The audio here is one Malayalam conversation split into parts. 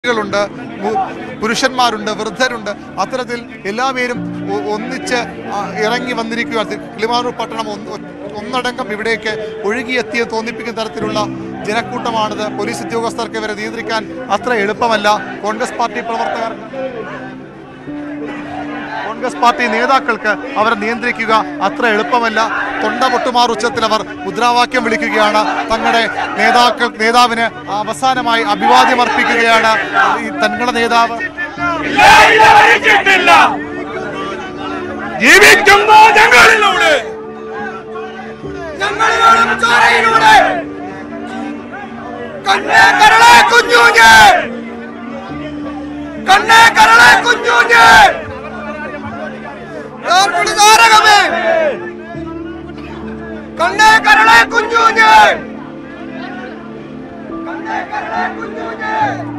ുണ്ട് പുരുഷന്മാരുണ്ട് വൃദ്ധരുണ്ട് അത്തരത്തിൽ എല്ലാവരും ഒ- ഒന്നിച്ച് ആ, ഇറങ്ങി വന്നിരിക്കുകയാണ് കിളിമാനൂർ പട്ടണം ഒന്ന് ഒന്നടങ്കം ഇവിടേക്ക് ഒഴുകിയെത്തിയ തോന്നിപ്പിക്കുന്ന തരത്തിലുള്ള ജനക്കൂട്ടമാണിത് പോലീസ് ഉദ്യോഗസ്ഥർക്ക് ഇവരെ നിയന്ത്രിക്കാൻ അത്ര എളുപ്പമല്ല കോൺഗ്രസ് പാർട്ടി പ്രവർത്തകർ കോൺഗ്രസ് പാർട്ടി നേതാക്കൾക്ക് അവരെ നിയന്ത്രിക്കുക അത്ര എളുപ്പമല്ല തൊണ്ട പൊട്ടുമാർ ഉച്ചത്തിൽ അവർ മുദ്രാവാക്യം വിളിക്കുകയാണ് തങ്ങളുടെ നേതാക്കൾ നേതാവിന് അവസാനമായി അഭിവാദ്യം അർപ്പിക്കുകയാണ് ഈ തങ്ങളുടെ നേതാവ് മരിച്ചിട്ടില്ല ജീവിക്കുന്നു ഞങ്ങളിലൂടെ ഞങ്ങളിലൂടെ ചോരയിലൂടെ കണ്ണേ കരളെ കുഞ്ഞൂഞ്ഞ് കണ്ണേ കരളെ കുഞ്ഞൂഞ്ഞ് കാർക്കുടി താരകമേ കണ്ണേ കരളെ കുഞ്ഞൂഞ്ഞ് കണ്ണേ കരളെ കുഞ്ഞൂഞ്ഞ്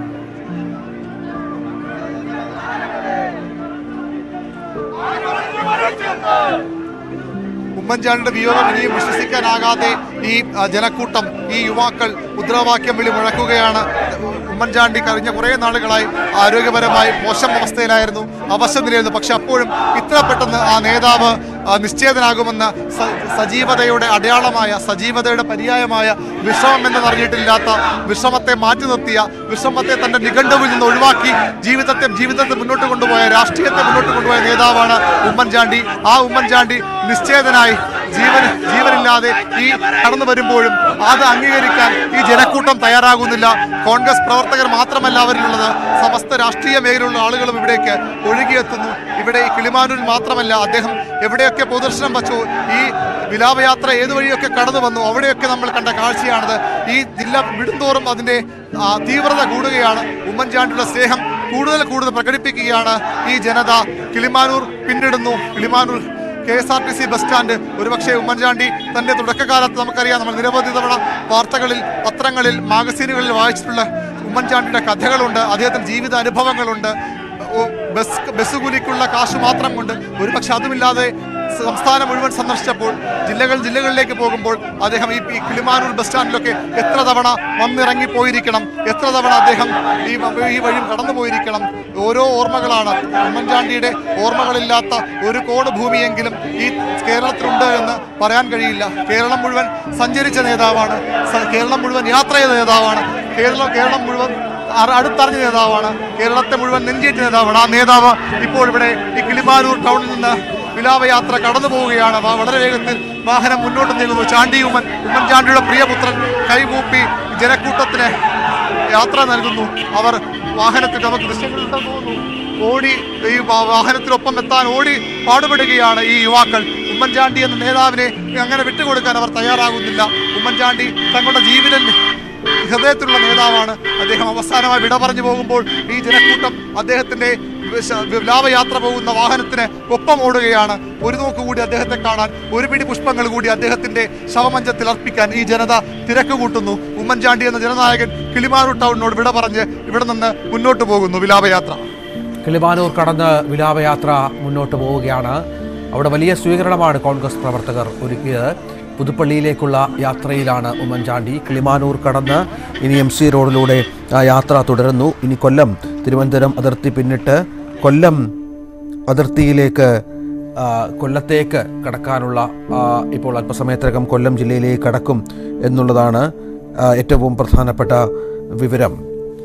ഉമ്മൻചാണ്ടിയുടെ വിയോഗം ഇനിയും വിശ്വസിക്കാനാകാതെ ഈ ആ, ജനക്കൂട്ടം ഈ യുവാക്കൾ മുദ്രാവാക്യം വിളി മുഴക്കുകയാണ് ഉമ്മൻചാണ്ടി കഴിഞ്ഞ കുറേ നാളുകളായി ആരോഗ്യപരമായി മോശം അവസ്ഥയിലായിരുന്നു അവശനിലയായിരുന്നു പക്ഷെ അപ്പോഴും ഇത്ര പെട്ടെന്ന് ആ നേതാവ് ആ, നിശ്ചേതനാകുമെന്ന് സ- സജീവതയുടെ അടയാളമായ സജീവതയുടെ പര്യായമായ വിശ്രമം എന്ന് പറഞ്ഞിട്ടില്ലാത്ത വിശ്രമത്തെ മാറ്റി നിർത്തിയ വിശ്രമത്തെ തന്റെ നിഘണ്ടുവിൽ നിന്ന് ഒഴിവാക്കി ജീവിതത്തെ ജീവിതത്തെ മുന്നോട്ട് കൊണ്ടുപോയ രാഷ്ട്രീയത്തെ മുന്നോട്ട് കൊണ്ടുപോയ നേതാവാണ് ഉമ്മൻചാണ്ടി ആ ഉമ്മൻചാണ്ടി നിശ്ചേതനായി ജീവൻ ജീവനില്ലാതെ ഈ കടന്നു വരുമ്പോഴും അത് അംഗീകരിക്കാൻ ഈ ജനക്കൂട്ടം തയ്യാറാകുന്നില്ല കോൺഗ്രസ് പ്രവർത്തകർ മാത്രമല്ല അവരിലുള്ളത് സമസ്ത രാഷ്ട്രീയ മേഖലയിലുള്ള ആളുകളും ഇവിടേക്ക് ഒഴുകിയെത്തുന്നു ഇവിടെ ഈ കിളിമാനൂരിൽ മാത്രമല്ല അദ്ദേഹം എവിടെയൊക്കെ പൊതുദർശനം വച്ചു ഈ വിലാപയാത്ര ഏതു വഴിയൊക്കെ കടന്നു വന്നു അവിടെയൊക്കെ നമ്മൾ കണ്ട കാഴ്ചയാണിത് ഈ ജില്ല വിടുന്തോറും അതിന്റെ ആ, തീവ്രത കൂടുകയാണ് ഉമ്മൻചാണ്ടിയുടെ സ്നേഹം കൂടുതൽ കൂടുതൽ പ്രകടിപ്പിക്കുകയാണ് ഈ ജനത കിളിമാനൂർ പിന്നിടുന്നു Kilimanoor K S R T C bus stand ഒരുപക്ഷെ ഉമ്മൻചാണ്ടി തന്റെ തുടക്കകാലത്ത് നമുക്കറിയാം നമ്മൾ നിരവധി തവണ വാർത്തകളിൽ പത്രങ്ങളിൽ മാഗസീനുകളിൽ വായിച്ചിട്ടുള്ള ഉമ്മൻചാണ്ടിയുടെ കഥകളുണ്ട് അദ്ദേഹത്തിന്റെ ജീവിത അനുഭവങ്ങളുണ്ട് ഓ, ബസ് ബസ് കൂലിക്കുള്ള കാശ് മാത്രം കൊണ്ട് ഒരുപക്ഷെ അതുമില്ലാതെ സംസ്ഥാനം മുഴുവൻ സന്ദർശിച്ചപ്പോൾ ജില്ലകൾ ജില്ലകളിലേക്ക് പോകുമ്പോൾ അദ്ദേഹം ഈ ഈ കിളിമാനൂർ ബസ് സ്റ്റാൻഡിലൊക്കെ എത്ര തവണ വന്നിറങ്ങി പോയിരിക്കണം എത്ര തവണ അദ്ദേഹം ഈ വ- ഈ വഴി കടന്നു പോയിരിക്കണം ഓരോ ഓർമ്മകളാണ് ഉമ്മൻചാണ്ടിയുടെ ഓർമ്മകളില്ലാത്ത ഒരു കോട് ഭൂമിയെങ്കിലും ഈ കേരളത്തിലുണ്ട് എന്ന് പറയാൻ കഴിയില്ല കേരളം മുഴുവൻ സഞ്ചരിച്ച നേതാവാണ് സ- കേരളം മുഴുവൻ യാത്ര ചെയ്ത നേതാവാണ് കേരളം കേരളം മുഴുവൻ അറ- അടുത്തറിഞ്ഞ നേതാവാണ് കേരളത്തെ മുഴുവൻ നെഞ്ചേറ്റ നേതാവാണ് ആ നേതാവ് ഇപ്പോൾ ഇവിടെ ഈ കിളിമാനൂർ ടൗണിൽ നിന്ന് വിലാപയാത്ര കടന്നു പോവുകയാണ് വ- വളരെ വേഗത്തിൽ വാഹനം മുന്നോട്ട് നീങ്ങുന്നു ചാണ്ടി ഉമ്മൻ ഉമ്മൻചാണ്ടിയുടെ പ്രിയപുത്രൻ കൈകൂപ്പി ജനക്കൂട്ടത്തിന് യാത്ര നൽകുന്നു അവർ വാഹനത്തിൽ നമുക്ക് ദൃശ്യങ്ങളുണ്ടെന്ന് തോന്നുന്നു ഓടി ഈ വാ- വാഹനത്തിനൊപ്പം എത്താൻ ഓടി പാടുപെടുകയാണ് ഈ യുവാക്കൾ ഉമ്മൻചാണ്ടി എന്ന നേതാവിനെ അങ്ങനെ വിട്ടുകൊടുക്കാൻ അവർ തയ്യാറാകുന്നില്ല ഉമ്മൻചാണ്ടി തങ്ങളുടെ ജീവിതം ഹൃദയത്തിലുള്ള നേതാവാണ് അദ്ദേഹം അവസാനമായി വിട പറഞ്ഞു പോകുമ്പോൾ ഈ ജനക്കൂട്ടം അദ്ദേഹത്തിന്റെ വിശ- വിലാപയാത്ര പോകുന്ന വാഹനത്തിന് ഒപ്പം ഓടുകയാണ് ഒരു നോക്ക് കൂടി അദ്ദേഹത്തെ കാണാൻ ഒരു പിടി പുഷ്പങ്ങൾ കൂടി അദ്ദേഹത്തിന്റെ ശവമഞ്ചത്തിൽ അർപ്പിക്കാൻ ഈ ജനത തിരക്ക് കൂട്ടുന്നു ഉമ്മൻചാണ്ടി എന്ന ജനനായകൻ കിളിമാനൂർ ടൗണിനോട് വിട പറഞ്ഞ് ഇവിടെ നിന്ന് മുന്നോട്ട് പോകുന്നു വിലാപയാത്ര കിളിമാനൂർ കടന്ന് വിലാപയാത്ര മുന്നോട്ട് പോവുകയാണ് അവിടെ വലിയ സ്വീകരണമാണ് കോൺഗ്രസ് പ്രവർത്തകർ ഒരുക്കിയത് പുതുപ്പള്ളിയിലേക്കുള്ള യാത്രയിലാണ് ഉമ്മൻചാണ്ടി കിളിമാനൂർ കടന്ന് ഇനി എം സി റോഡിലൂടെ ആ യാത്ര തുടരുന്നു ഇനി കൊല്ലം തിരുവനന്തപുരം അതിർത്തി പിന്നിട്ട് കൊല്ലം അതിർത്തിയിലേക്ക് ആ, കൊല്ലത്തേക്ക് കടക്കാനുള്ള ആ, ഇപ്പോൾ അല്പസമയത്തിനകം കൊല്ലം ജില്ലയിലേക്ക് കടക്കും എന്നുള്ളതാണ് ആ, ഏറ്റവും പ്രധാനപ്പെട്ട വിവരം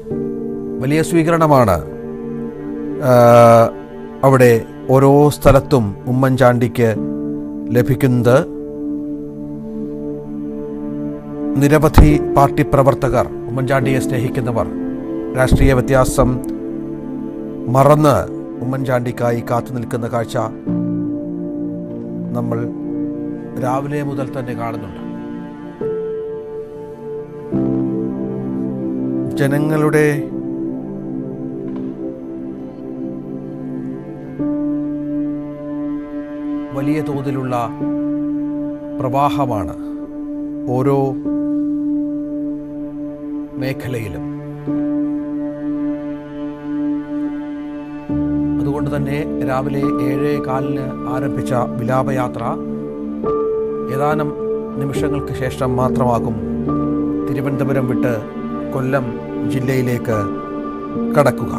വലിയ സ്വീകരണമാണ് ആ, അവിടെ ഓരോ സ്ഥലത്തും ഉമ്മൻചാണ്ടിക്ക് ലഭിക്കുന്നത് നിരവധി പാർട്ടി പ്രവർത്തകർ ഉമ്മൻചാണ്ടിയെ സ്നേഹിക്കുന്നവർ രാഷ്ട്രീയ വ്യത്യാസം മറന്ന് ഉമ്മൻചാണ്ടിക്കായി കാത്തു നിൽക്കുന്ന കാഴ്ച നമ്മൾ രാവിലെ മുതൽ തന്നെ കാണുന്നുണ്ട് ജനങ്ങളുടെ വലിയ തോതിലുള്ള പ്രവാഹമാണ് ഓരോ മേഖലയിലും അതുകൊണ്ട് തന്നെ രാവിലെ ഏഴേ കാലിന് ആരംഭിച്ച വിലാപയാത്ര ഏതാനും നിമിഷങ്ങൾക്ക് ശേഷം മാത്രമാകും തിരുവനന്തപുരം വിട്ട് കൊല്ലം ജില്ലയിലേക്ക് കടക്കുക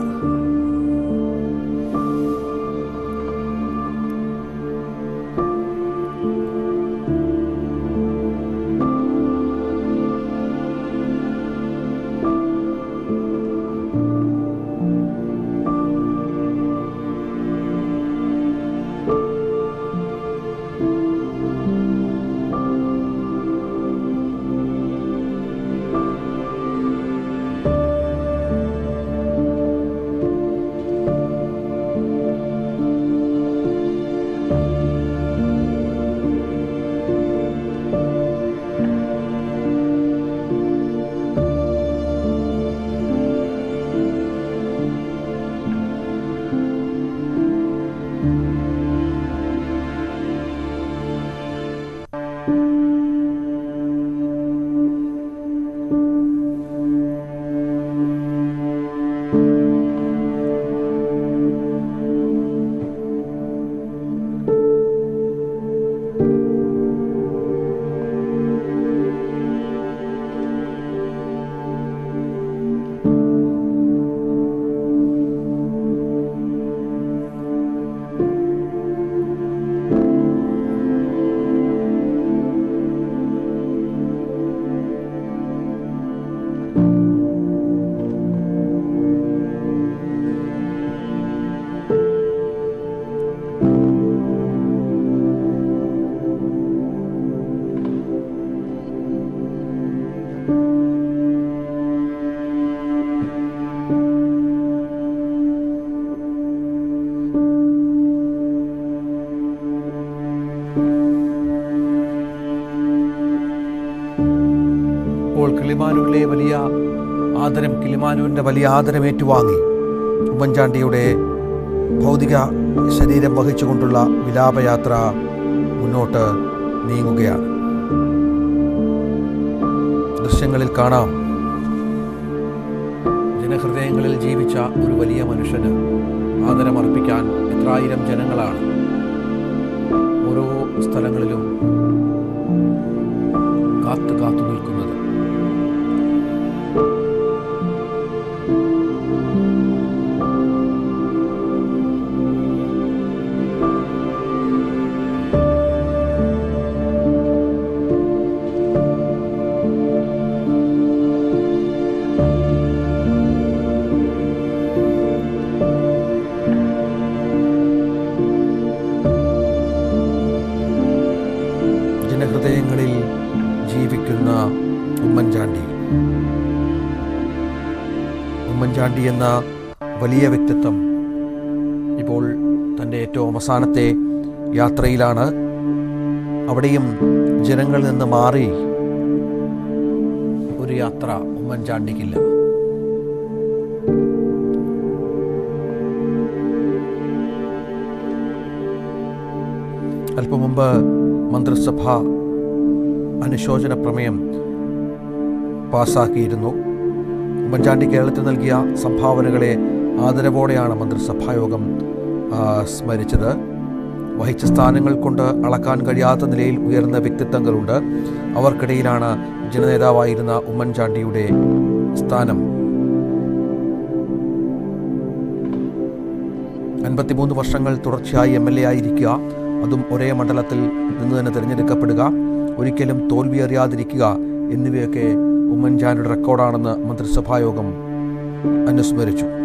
ഇപ്പോൾ കിളിമാനൂരിലെ വലിയ ആദരം കിളിമാനൂരിൻ്റെ വലിയ ആദരം ഏറ്റുവാങ്ങി ഉമ്മൻചാണ്ടിയുടെ ഭൗതിക ശരീരം വഹിച്ചുകൊണ്ടുള്ള വിലാപയാത്ര മുന്നോട്ട് നീങ്ങുകയാണ് ദൃശ്യങ്ങളിൽ കാണാം ജനഹൃദയങ്ങളിൽ ജീവിച്ച ഒരു വലിയ മനുഷ്യന് ആദരമർപ്പിക്കാൻ എത്രായിരം ജനങ്ങളാണ് ഓരോ സ്ഥലങ്ങളിലും കാത്തു കാത്തു നിൽക്കുന്നത് ജനഹൃദയങ്ങളിൽ ജീവിക്കുന്ന ഉമ്മൻചാണ്ടി ഉമ്മൻചാണ്ടി എന്ന വലിയ വ്യക്തിത്വം ഇപ്പോൾ തൻ്റെ ഏറ്റവും അവസാനത്തെ യാത്രയിലാണ് അവിടെയും ജനങ്ങളിൽ നിന്ന് മാറി ഒരു യാത്ര ഉമ്മൻചാണ്ടിക്കില്ല അല്പം മുമ്പ് മന്ത്രിസഭ അനുശോചന പ്രമേയം പാസാക്കിയിരുന്നു ഉമ്മൻചാണ്ടി കേരളത്തിൽ നൽകിയ സംഭാവനകളെ ആദരവോടെയാണ് മന്ത്രിസഭായോഗം ആ, സ്മരിച്ചത് വഹിച്ച സ്ഥാനങ്ങൾ കൊണ്ട് അളക്കാൻ കഴിയാത്ത നിലയിൽ ഉയർന്ന വ്യക്തിത്വങ്ങളുണ്ട് അവർക്കിടയിലാണ് ജനനേതാവായിരുന്ന ഉമ്മൻചാണ്ടിയുടെ സ്ഥാനം അൻപത്തിമൂന്ന് വർഷങ്ങൾ തുടർച്ചയായി എം എൽ എ ആയിരിക്കുക അതും ഒരേ മണ്ഡലത്തിൽ നിന്ന് തന്നെ തിരഞ്ഞെടുക്കപ്പെടുക ഒരിക്കലും തോൽവി അറിയാതിരിക്കുക എന്നിവയൊക്കെ ഉമ്മൻചാണ്ടിയുടെ റെക്കോർഡാണെന്ന് മന്ത്രിസഭായോഗം അനുസ്മരിച്ചു